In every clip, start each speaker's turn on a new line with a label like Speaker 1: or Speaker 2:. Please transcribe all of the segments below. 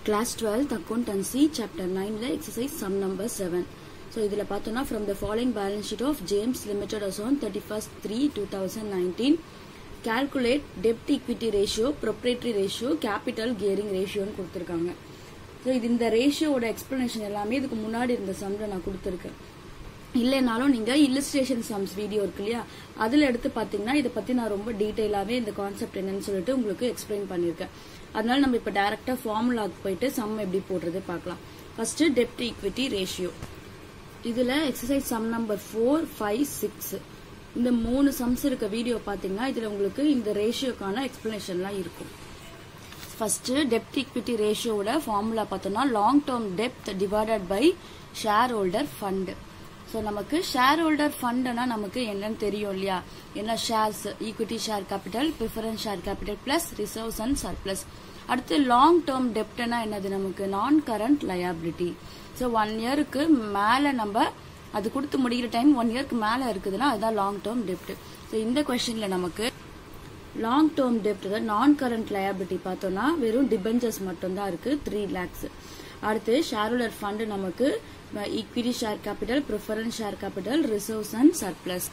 Speaker 1: class twelfth accountancy chapter நைன்ல exercise sum number seven so இதில் பார்த்தோம்னா from the following balance sheet of James limited as on thirty first three two thousand nineteen calculate டெப்ட் equity ratio proprietary ratio capital gearing ரேஷியோன்னு கொடுத்துருக்காங்க so இது இந்த ரேஷியோட explanation எல்லாமே இதுக்கு முன்னாடி இருந்த சம்ல நான் கொடுத்துருக்கேன் இல்லைனாலும் நீங்க இல்லஸ்ட்ரேஷன் சம்ஸ் வீடியோ இருக்கு இல்லையா அதுல எடுத்து பாத்தீங்கன்னா இதை பத்தி நான் ரொம்ப டீடைலாவே இந்த கான்செப்ட் என்னன்னு சொல்லிட்டு உங்களுக்கு எக்ஸ்பிளைன் பண்ணிருக்கேன் அதனால நம்ம இப்ப டைரக்டா ஃபார்முலாக்கு போயிட்டு சம் எப்படி போடுறது பார்க்கலாம் ஃபர்ஸ்ட் டெப்ட் ஈக்விட்டி ரேஷியோ இதுல exercise sum number four five six இந்த மூணு சம்ஸ் இருக்க வீடியோ பாத்தீங்கன்னா இதுல உங்களுக்கு இந்த ரேஷியோக்கான எக்ஸ்பிளனேஷன்லாம் இருக்கும் ஃபர்ஸ்ட் டெப்ட் ஈக்விட்டி ரேஷியோட ஃபார்முலா பார்த்தோம்னா லாங் டேர்ம் டெப்த் divided by share holder fund so நமக்கு ஷேர் ஹோல்டர் ஃபண்ட்னா நமக்கு என்னன்னு தெரியும் இல்லையா என்ன shares equity share capital preference share capital plus reserves and surplus அடுத்து லாங் டேர்ம் டெப்ட்னா என்னது நமக்கு நான் கரண்ட் லயபிலிட்டி ஸோ ஒன் இயருக்கு மேலே நம்ம அது கொடுத்து முடிகிற டைம் ஒன் இயர்க்கு மேலே இருக்குதுன்னா அதுதான் லாங் டேர்ம் டெப்ட் ஸோ இந்த கொஸ்டின்ல நமக்கு லாங் டேர்ம் டெப்ட் நான் கரண்ட் லயபிலிட்டி பார்த்தோம்னா வெறும் டிபெஞ்சர்ஸ் மட்டும்தான் இருக்கு த்ரீ லேக்ஸ் அடுத்து ஷேர்ஹோல்டர் ஃபண்ட் நமக்கு equity share capital preference share capital reserves and surplus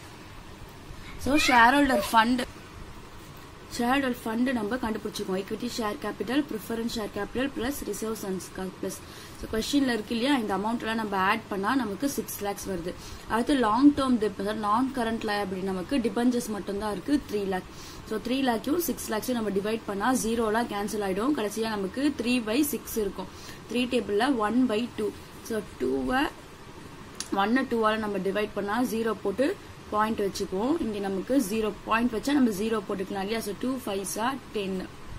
Speaker 1: so shareholder fund shareholder fund நம்ம கண்டுபிடிச்சிக்கோம் equity share capital preference share capital plus reserves and surplus so கொஸ்டின்ல இருக்கு இல்லையா இந்த அமௌண்ட்லாம் நம்ம ஆட் பண்ணா நமக்கு சிக்ஸ் லேக்ஸ் வருது அடுத்து லாங் டேர்ம் டெப் நான் கரண்ட் லயபிலிட்டி நமக்கு டிபெஞ்சர்ஸ் மட்டும்தான் இருக்கு த்ரீ லேக் ஸோ த்ரீ லேக்கையும் சிக்ஸ் லேக்ஸையும் நம்ம டிவைட் பண்ணா ஜீரோலாம் கேன்சல் ஆயிடும் கடைசியா நமக்கு த்ரீ பை சிக்ஸ் இருக்கும் த்ரீ டேபிள்ல ஒன் பை டூ ஸோ டூவை ஒன்னு டூவால் நம்ம டிவைட் பண்ணா ஜீரோ போட்டு பாயிண்ட் வச்சுக்குவோம் இங்க நமக்கு ஜீரோ பாயிண்ட் வச்சா நம்ம ஜீரோ போட்டுக்கலாம் இல்லையா ஸோ டூ ஃபைவ் சா ten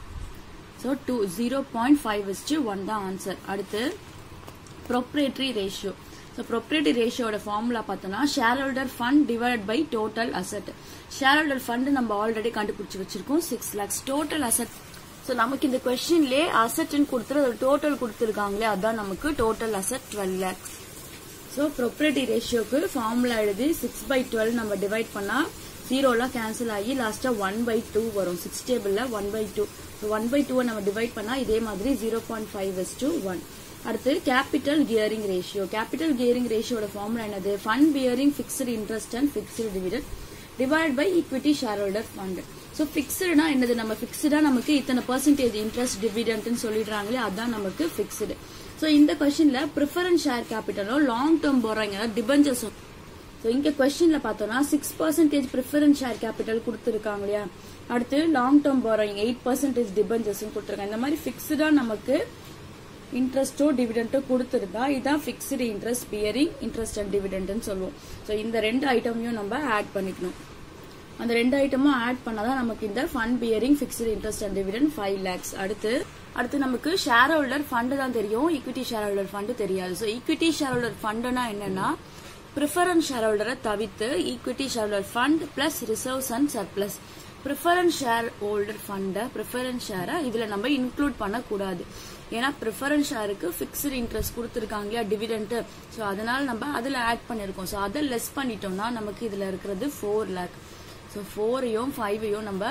Speaker 1: so two zero point five வச்சு ஒன் தான் ஆன்சர் அடுத்து ப்ரொப்ரேட்டரி ரேஷியோ ஸோ ப்ரொப்ரேட்டரி ரேஷியோட ஃபார்முலா பார்த்தோம்னா share holder fund divide by total asset share holder fund நம்ம ஆல்ரெடி கண்டுபிடிச்சு வச்சிருக்கோம் six lakhs total asset so நமக்கு இந்த கொஸ்டின்லேயே அசட்னு கொடுத்துரு டோட்டல் கொடுத்துருக்காங்களே அதான் நமக்கு total asset twelve lakhs so proprietary ரேஷியோக்கு ஃபார்முலா எழுதி சிக்ஸ் பை டுவெல் நம்ம டிவைட் பண்ணா ஜீரோலாம் கேன்சல் ஆகி லாஸ்டா ஒன் பை டூ வரும் சிக்ஸ் டேபிள்ல one by two so one by டூவை நம்ம டிவைட் பண்ணா இதே மாதிரி zero point five is two one அடுத்து capital gearing ratio capital gearing ரேஷியோட ஃபார்முலா என்னது fund bearing fixed interest and fixed dividend divide by equity share holder fund so ஃபிக்ஸ்டுனா என்னது நம்ம ஃபிக்ஸ்டா நமக்கு இத்தனை பர்சன்டேஜ் இன்ட்ரெஸ்ட் டிவிடெண்ட்னு சொல்லிடுறாங்களே அதான் நமக்கு ஃபிக்ஸ்டு ஸோ இந்த கொஸ்டின்ல ப்ரிஃபரன்ஸ் ஷேர் கேபிட்டலோ லாங் டேர்ம் போறாங்க டிபெஞ்சர்ஸ் ஸோ இங்க கொஸ்டின்ல பார்த்தோம்னா six percentage preference share capital கொடுத்துருக்காங்க இல்லையா அடுத்து லாங் டேர்ம் போறாங்க எயிட் பர்சன்டேஜ் டிபெஞ்சர்ஸ் கொடுத்துருக்காங்க இந்த மாதிரி ஃபிக்ஸ்டா நமக்கு இன்ட்ரெஸ்டோ டிவிடெண்டோ கொடுத்துருந்தா இதான் fixed interest bearing interest and டிவிடெண்ட்னு சொல்லுவோம் ஸோ இந்த ரெண்டு ஐட்டமையும் நம்ம ஆட் பண்ணிக்கணும் அந்த ரெண்டு ஐட்டமும் ஆட் பண்ணாதான் நமக்கு இந்த fund bearing fixed interest and dividend five lakhs அடுத்து அடுத்து நமக்கு ஷேர் ஹோல்டர் ஃபண்டு தான் தெரியும் ஈக்விட்டி ஷேர் ஹோல்டர் ஃபண்டு தெரியாது ஸோ ஈக்விட்டி ஷேர் ஹோல்டர் ஃபண்டுனா என்னன்னா ப்ரிஃபரன்ஸ் ஷேர் ஹோல்டரை தவிர்த்து equity share holder fund plus reserves and surplus preference share holder ஃபண்டை ப்ரிஃபரன்ஸ் ஷேரை இதுல நம்ம இன்க்ளூட் பண்ணக்கூடாது ஏன்னா ப்ரிஃபரன்ஸ் ஷேருக்கு ஃபிக்ஸ்டு இன்ட்ரெஸ்ட் கொடுத்துருக்காங்க இல்லையா டிவிடெண்ட் ஸோ அதனால நம்ம அதில் ஆட் பண்ணியிருக்கோம் ஸோ அதை லெஸ் பண்ணிட்டோம்னா நமக்கு இதில் இருக்கிறது ஃபோர் லேக் ஸோ ஃபோரையும் ஃபைவையும் நம்ம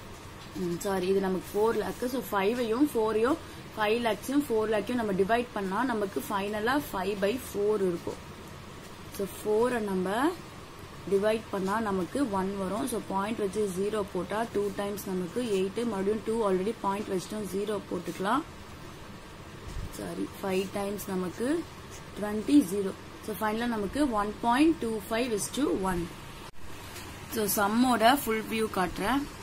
Speaker 1: சாரி இது நமக்கு ஃபோர் லேக்கு ஸோ ஃபைவையும் ஃபோரையும் ஃபைவ் லேக்ஸையும் ஃபோர் லேக்கையும் நம்ம டிவைட் பண்ணால் நமக்கு ஃபைனலாக ஃபைவ் பை ஃபோர் இருக்கும் ஸோ ஃபோரை நம்ம டிவைட் பண்ணால் நமக்கு ஒன் வரும் ஸோ பாயிண்ட் வச்சு ஜீரோ போட்டால் டூ டைம்ஸ் நமக்கு எயிட்டு மறுபடியும் டூ ஆல்ரெடி பாயிண்ட் வச்சிட்டோம் ஜீரோ போட்டுக்கலாம் சாரி ஃபைவ் டைம்ஸ் நமக்கு டுவெண்ட்டி ஜீரோ ஸோ ஃபைனலாக நமக்கு one point two five is two one so சம்மோட ஃபுல் வியூ காட்டுறேன்